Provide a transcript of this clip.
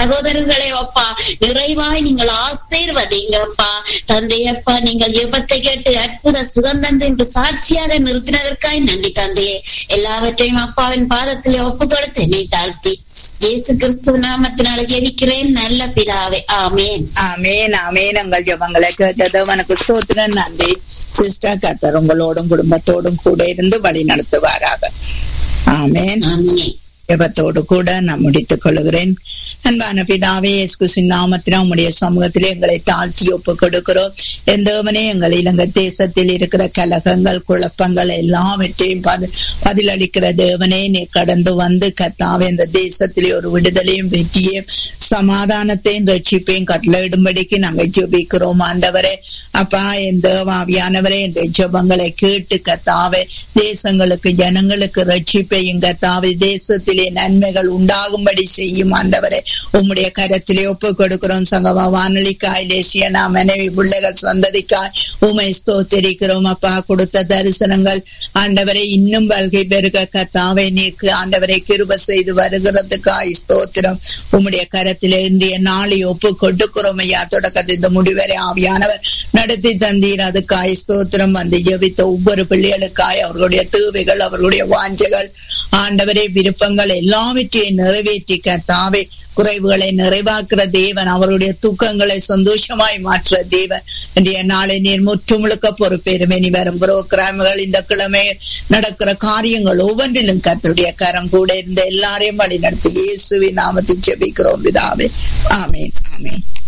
சகோதரர்களே அப்பா நிறைவாய் நீங்கள் ஆசீர்வதிங்கப்பா தந்தையப்பா நீங்கள் ஜெபத்தை கேட்டு அற்புத சுகந்தம் என்று சாட்சியாக நிறுத்தினதற்காய் நன்றி தந்தையே எல்லாவற்றையும் அப்பாவின் பாதத்திலே ஒப்பு கொடுத்து என்னை தாழ்த்தி இயேசு கிறிஸ்துவ நாமத்தினால ஜெபிக்கிறேன் நல்ல பிதாவே ஆமேன் ஆமேன் ஆமேன் உங்கள் ஜபங்களை கேட்டது உனக்கு சோத்திரன் நன்றி சிஸ்டர் கத்தர் உங்களோடும் குடும்பத்தோடும் கூட இருந்து வழி நடத்துவாராக ஆமேன் ஆமேன் ஜபத்தோடு கூட நான் முடித்துக் கொள்கிறேன் அன்பான பிதாவே இயேசுவின் நாமத்தினா உம்முடைய சமூகத்திலே எங்களை தாழ்த்தி ஒப்பு கொடுக்கிறோம் எந்தவனே எங்கள் இலங்கை தேசத்தில் இருக்கிற கலகங்கள் குழப்பங்கள் எல்லாவற்றையும் பதி- பதிலளிக்கிற தேவனே நீ கடந்து வந்து கத்தாவே இந்த தேசத்திலே ஒரு விடுதலையும் வெற்றியும் சமாதானத்தையும் ரட்சிப்பையும் கட்டளையிடும்படிக்கு நாங்கள் ஜெபிக்கிறோம் ஆண்டவரே அப்பா என் தேவாவியானவரே இந்த ஜெபங்களை கேட்டு கத்தாவே தேசங்களுக்கு ஜனங்களுக்கு ரட்சிப்பையும் கத்தாவே தேசத்திலே நன்மைகள் உண்டாகும்படி செய்யும் ஆண்டவரே உம்முடைய கரத்திலே ஒப்பு கொடுக்கிறோம் சங்கமா வானொலிக்காய் தேசிய நாம் மனைவி பிள்ளைகள் சந்ததிக்காய் உமை ஸ்தோத்திரிக்கிறோம் அப்பா கொடுத்த தரிசனங்கள் ஆண்டவரை இன்னும் வல்கை பெருக கத்தாவை நீக்கு ஆண்டவரை கிருப செய்து வருகிறதுக்காய் ஸ்தோத்திரம் உம்முடைய கரத்திலே இந்திய நாளை ஒப்பு கொடுக்கிறோம் ஐயா தொடக்கத்தை இந்த முடிவரை ஆவியானவர் நடத்தி தந்தீர் அதுக்காய் ஸ்தோத்திரம் வந்து ஜெபித்த ஒவ்வொரு பிள்ளைகளுக்காய் அவர்களுடைய தேவைகள் அவர்களுடைய வாஞ்சைகள் ஆண்டவரே விருப்பங்கள் எல்லாவற்றையும் நிறைவேற்றி கத்தாவே குறைவுகளை நிறைவாக்குற தேவன் அவருடைய தூக்கங்களை சந்தோஷமாய் மாற்ற தேவன் இன்றைய நாளை நீர் முற்று முழுக்க பொறுப்பேறுமே நீ வரும் புரோகிராம்கள் இந்த கிழமை நடக்கிற காரியங்கள் ஒவ்வொன்றிலும் கத்தருடைய கரம் கூட இருந்த எல்லாரையும் வழி நடத்தி இயேசுவின் நாமத்தில் ஜெபிக்கிறோம் பிதாவே ஆமேன் ஆமேன்